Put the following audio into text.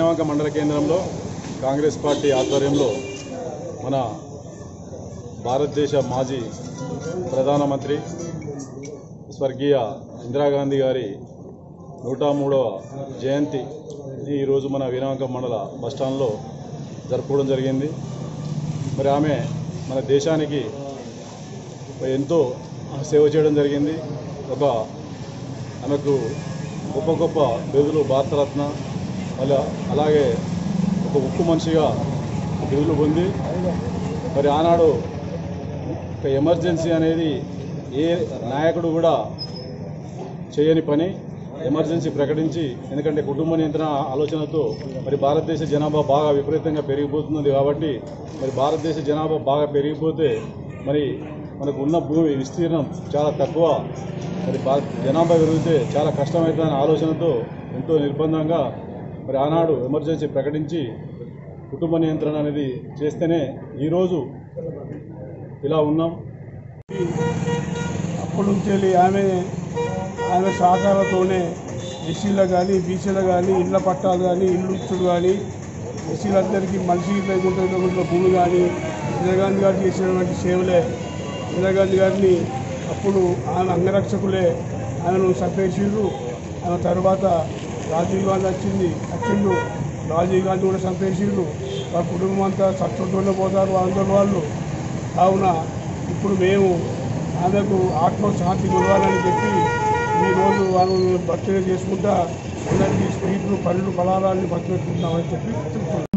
వీణవంక మండల కేంద్రంలో కాంగ్రెస్ పార్టీ ఆధ్వర్యంలో మన భారతదేశ మాజీ ప్రధానమంత్రి స్వర్గీయ ఇందిరాగాంధీ గారి నూట మూడవ జయంతి ఈరోజు మన వీణవంక మండల బస్టాండ్లో జరుపుకోవడం జరిగింది మరి ఆమె మన దేశానికి ఎంతో సేవ చేయడం జరిగింది ఒక ఆమెకు గొప్ప గొప్ప బిరుదులు భారతరత్న మళ్ళీ అలాగే ఒక ఉక్కు మనిషిగా బిరుదులు పొంది మరి ఆనాడు ఒక ఎమర్జెన్సీ అనేది ఏ నాయకుడు కూడా చేయని పని ఎమర్జెన్సీ ప్రకటించి ఎందుకంటే కుటుంబ నియంత్రణ ఆలోచనతో మరి భారతదేశ జనాభా బాగా విపరీతంగా పెరిగిపోతున్నది కాబట్టి మరి భారతదేశ జనాభా బాగా పెరిగిపోతే మరి మనకు ఉన్న భూమి విస్తీర్ణం చాలా తక్కువ మరి భా జనాభా పెరిగితే చాలా కష్టమవుతుందనే ఆలోచనతో ఎంతో నిర్బంధంగా మరి ఆనాడు ఎమర్జెన్సీ ప్రకటించి కుటుంబ నియంత్రణ అనేది చేస్తేనే ఈరోజు ఇలా ఉన్నాం అప్పటి నుంచి వెళ్ళి ఆమె ఆమె సహకారంతోనే ఎస్సీలకు కానీ బీసీలకు కానీ ఇళ్ల పట్టాలు కానీ ఇల్లు ఇచ్చుడు కానీ ఎస్సీలందరికీ మనిషి లేకుండా లేకుండా భూమి కానీ ఇందిరాగాంధీ గారు చేసినటువంటి సేవలే ఇందిరాగాంధీ గారిని అప్పుడు ఆమె అంగరక్షకులే ఆమెను చంపేసిండ్రు ఆమె తర్వాత రాజీవ్ గాంధీ వచ్చింది వచ్చిండు రాజీవ్ గాంధీ కూడా చంపేసిండ్రు వాళ్ళ కుటుంబం అంతా చచ్చుంటూనే పోతారు అందరు వాళ్ళు కావున ఇప్పుడు మేము ఆమెకు ఆత్మశాంతి ఇవ్వాలని చెప్పి ఈరోజు వాళ్ళు బర్త్డే చేసుకుంటా అందరికీ స్వీట్లు పళ్ళు ఫలారాన్ని పంచిపెట్టుకుంటామని చెప్పి చెప్తున్నాం